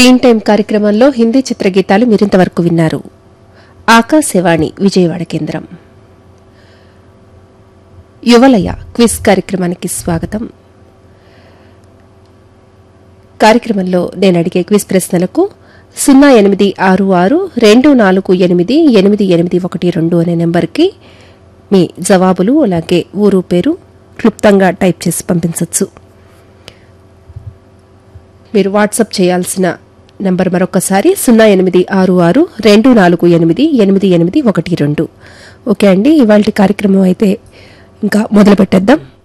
టీన్ time కార్యక్రమంలో హిందీ చిత్రగీతాలు మీరింతవరకు విన్నారు ఆకాశవాణి విజయవాడ కేంద్రం యువలయ క్విజ్ కార్యక్రమానికి స్వాగతం కార్యక్రమంలో నేను అడిగే క్విజ్ ప్రశ్నలకు సున్నా ఎనిమిది ఆరు ఆరు రెండు నాలుగు ఎనిమిది ఎనిమిది ఎనిమిది ఒకటి రెండు అనే నెంబర్కి మీ జవాబులు అలాగే ఊరు పేరు క్లుప్తంగా టైప్ చేసి పంపించవచ్చు మీరు వాట్సాప్ చేయాల్సిన నంబర్ మరొకసారి సున్నా ఎనిమిది ఆరు ఆరు రెండు నాలుగు ఎనిమిది ఎనిమిది ఎనిమిది ఒకటి రెండు ఓకే అండి ఇవాళ కార్యక్రమం అయితే ఇంకా మొదలు పెట్టేద్దాం